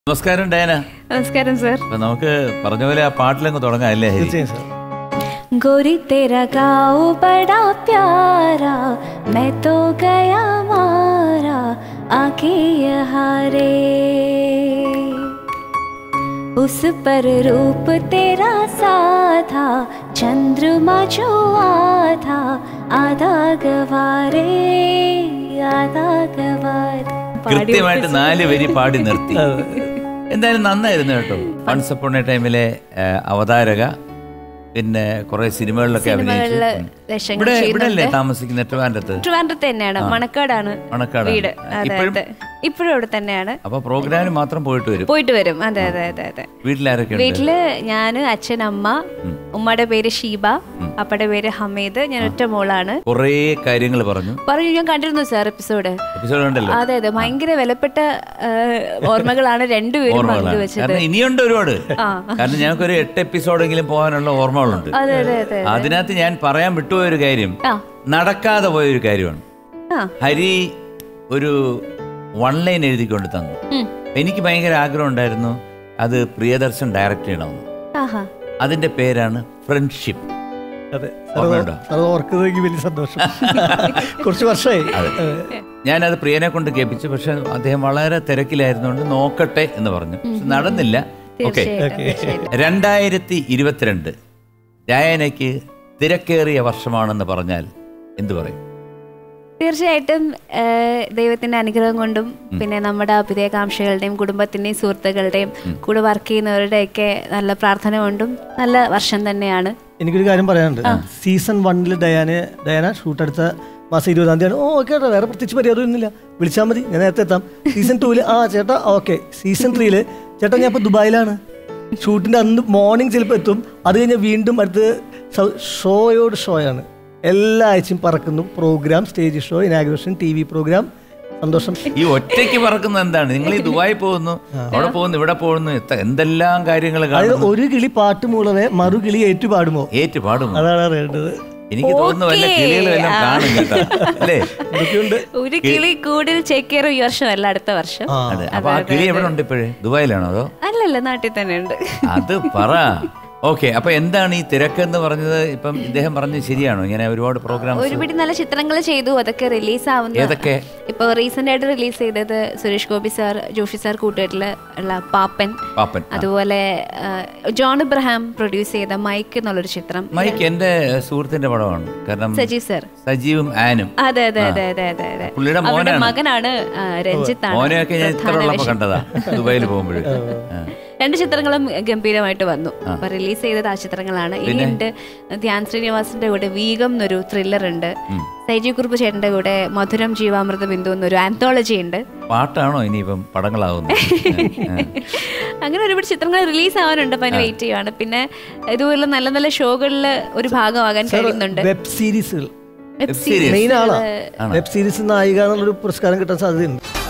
നമസ്കാരം ഡയന നമസ്കാരം സർ അപ്പൊ നമുക്ക് പറഞ്ഞ പോലെ ആ പാട്ടിലങ്ങ് തുടങ്ങാം അല്ലേ ഹരി തീർച്ചയായും സാർ गोरी तेरा गाँव बड़ा प्यारा मैं तो गया मारा आके यहाँ रे उस पर रूप तेरा साधा चंद्रमा जो आधा आधा गवारे आधा गवारे കൃത്യമായിട്ട് നാല് വരി പാടി നിർത്തി എന്തായാലും നന്നായിരുന്നു കേട്ടോ വൺസ് അപ്പോൺ എ ടൈമിലെ ആ, അവതാരക പിന്നെ കുറെ സിനിമകളിലൊക്കെ അഭിനയിച്ചു സിനിമകളില് ഉം. വേഷങ്ങൾ ഇവിടെ ഇവിടെ അല്ലേ ചെയ്യുന്നുണ്ട്. താമസിക്കുന്ന ട്രിവാൻഡ്രത്ത് ട്രിവാൻഡ്രത്ത് തന്നെയാണ് മണക്കാടാണ് മണക്കാടാണ്. വീട് അതെ ഇപ്പോഴും? അതെ ഇപ്പോഴും അവിടെ തന്നെയാണ് അപ്പൊ പ്രോഗ്രാമിന് മാത്രം പോയിട്ട് വരും പോയിട്ട് വരും അതെ അതെ അതെ അതെ വീട്ടിലാരൊക്കെ ഉണ്ട് വീട്ടില് ഞാന് അച്ഛൻ അമ്മ ഉമ്മയുടെ പേര് ഷീബ അപ്പയുടെ പേര് ഹമീദ് ഞാൻ ഒറ്റ മോളാണ് കുറേ കാര്യങ്ങൾ പറഞ്ഞു പറഞ്ഞു ഞാൻ കണ്ടിരുന്നു സാർ എപ്പിസോഡ് എപ്പിസോഡ് ഉണ്ടല്ലോ അതെ അതെ ഭയങ്കര വിലപ്പെട്ട ആ, ഓർമ്മകളാണ് രണ്ടുപേരും ഓർമ്മകളാണ് പങ്കുവെച്ചത് കാരണം ഇനിയുണ്ട് ഒരുപാട് ആ. കാരണം ഞങ്ങൾക്ക് ഒരു എട്ട് എപ്പിസോഡെങ്കിലും പോകാനുള്ള ഓർമ്മകളുണ്ട് അതെ അതെ അതെ അതിനകത്ത് ഞാൻ പറയാൻ വിട്ടുപോയ ഒരു കാര്യം ആ നടക്കാതെ പോയ ഒരു കാര്യമാണ് ആ ഹരി ഒരു വൺ ലൈൻ എഴുതിക്കൊണ്ട് തന്നു ഉം. എനിക്ക് ഭയങ്കര ആഗ്രഹം ഉണ്ടായിരുന്നു അത് പ്രിയദർശൻ ഡയറക്റ്റ് ചെയ്യണമെന്ന് ആഹാ അതിന്റെ പേരാണ് ഫ്രണ്ട്ഷിപ്പ് അതെ ഓർമ്മയുണ്ടോ? സാർ ഓർക്കുന്നതെങ്കിൽ വലിയ സന്തോഷം കുറച്ച് വർഷമായി അതെ. ഞാനത് പ്രിയനെ കൊണ്ട് കേൾപ്പിച്ചു പക്ഷെ അദ്ദേഹം വളരെ തിരക്കിലായിരുന്നുകൊണ്ട് നോക്കട്ടെ എന്ന് പറഞ്ഞു പക്ഷെ നടന്നില്ല ഓക്കെ തീർച്ചയായിട്ടും തീർച്ചയായിട്ടും. രണ്ടായിരത്തി ഇരുപത്തിരണ്ട് ഡയാനയ്ക്ക് തിരക്കേറിയ വർഷമാണെന്ന് പറഞ്ഞാൽ എന്തു പറയും തീർച്ചയായിട്ടും ആ, ദൈവത്തിന്റെ അനുഗ്രഹം കൊണ്ടും പിന്നെ നമ്മുടെ അഭ്യുദയകാംക്ഷികളുടെയും കുടുംബത്തിന്റെയും സുഹൃത്തുക്കളുടെയും കൂടെ വർക്ക് ചെയ്യുന്നവരുടെയൊക്കെ നല്ല പ്രാർത്ഥന കൊണ്ടും നല്ല വർഷം തന്നെയാണ് എനിക്കൊരു കാര്യം പറയാനുണ്ട് സീസൺ വണ്ണിൽ ഡയാന ഡയാന ഷൂട്ട് അടുത്ത മാസം ഇരുപതാം തീയതി ഓ ഓക്കെ ചേട്ടാ വേറെ പ്രത്യേകിച്ച് പരിപാടി ഒന്നുമില്ല വിളിച്ചാൽ മതി ഞാൻ നേരത്തെ എത്താം സീസൺ ടൂവില് ആ ചേട്ടാ ഓക്കെ സീസൺ ത്രീയില് ചേട്ടാ ഞാൻ ഇപ്പോൾ ദുബായിലാണ് ഷൂട്ടിൻ്റെ അന്ന് മോർണിംഗ് ചിലപ്പോൾ എത്തും അത് കഴിഞ്ഞ് വീണ്ടും അടുത്ത് സൗ- ഷോയോട് ഷോയാണ് എല്ലാ ആഴ്ചയും പറക്കുന്നു programme stage show inauguration T V programme സന്തോഷം ഈ ഒറ്റയ്ക്ക് പറക്കുന്നത് എന്താണ് നിങ്ങൾ ഈ ദുബായി പോകുന്നു അവിടെ പോകുന്നു ഇവിടെ പോകുന്നു എത്ത- എന്തെല്ലാം കാര്യങ്ങൾ അതായത് കാണുന്നു ഒരു കിളി പാട്ട് മൂളവേ മറു കിളി ഏറ്റു പാടുമോ ഏറ്റു പാടുന്നു അതാണ് അറിയേണ്ടത് എനിക്ക് തോന്നുന്നു വല്ല ഓക്കേ. കിളികളും എല്ലാം കാണും കേട്ടോ അല്ലേ ഇതൊക്കെയുണ്ട് ഒരു കിളി കൂടുതൽ ചെക്കേറ് ഈ വർഷം അല്ല അടുത്ത വർഷം ആ അതെ അപ്പൊ ആ കിളി എവിടെ ഉണ്ട് ഇപ്പോഴേ ദുബായിലാണോ അതോ അല്ലല്ല നാട്ടിൽ തന്നെ ഉണ്ട് അത് പറ ഓക്കെ അപ്പൊ എന്താണ് ഈ തിരക്ക് എന്ന് പറഞ്ഞത് ഇപ്പം ഇദ്ദേഹം പറഞ്ഞത് ശരിയാണോ ഇങ്ങനെ ഒരുപാട് പ്രോഗ്രാംസ് ഒരുപിടി നല്ല ചിത്രങ്ങൾ ചെയ്തു അതൊക്കെ റിലീസ് ആവുന്ന ഏതൊക്കെ ഇപ്പൊ റീസെന്റ് ആയിട്ട് റിലീസ് ചെയ്തത് സുരേഷ് ഗോപി സാർ ജോഷി സാർ കൂട്ടുകെട്ടില് ഉള്ള പാപ്പൻ പാപ്പൻ അതുപോലെ ആ, ജോൺ ഇബ്രഹാം പ്രൊഡ്യൂസ് ചെയ്ത മൈക്ക് എന്നുള്ളൊരു ചിത്രം മൈക്ക് എന്റെ സുഹൃത്തിന്റെ പടമാണ് കാരണം സജീവ് സാർ സജീവും ആനും അതെ അതെ അതെ അതെ അതെ അതെ പുള്ളിയുടെ അവരുടെ മോനാണ് മകനാണ് ആ, രഞ്ജിത്താണ് മോനെയൊക്കെ ഞാൻ ഇത്ര പ്രധാന ഉള്ളപ്പോ വേഷം. കണ്ടതാ ദുബായിൽ പോകുമ്പോഴേ രണ്ട് ചിത്രങ്ങളും ഗംഭീരമായിട്ട് വന്നു അപ്പൊ റിലീസ് ചെയ്തത് ആ ചിത്രങ്ങളാണ് ഇനിയുണ്ട് ധ്യാൻ ശ്രീനിവാസിന്റെ കൂടെ വീഗം എന്നൊരു ത്രില്ലർ ഉണ്ട് സൈജി കുറുപ്പ് ചേട്ടന്റെ കൂടെ മധുരം ജീവാമൃത ബിന്ദു എന്നൊരു ആന്തോളജി ഉണ്ട് പാട്ടാണോ ഇനിയിപ്പം പടങ്ങളാവുന്നത് അങ്ങനെ ഒരുപാട് ചിത്രങ്ങൾ റിലീസ് ആവാനുണ്ട് അപ്പൊ അതിന് വെയിറ്റ് ചെയ്യുവാണ് പിന്നെ ഇതുപോലെ നല്ല നല്ല ഷോകളിൽ ഒരു ഭാഗമാകാൻ കഴിയുന്നുണ്ട് വെബ് സീരീസുകൾ വെബ് സീരീസ് മെയിൻ ആളാ വെബ് സീരീസ് നായിക എന്നുള്ളൊരു പുരസ്കാരം കിട്ടാൻ സാധ്യതയുണ്ട്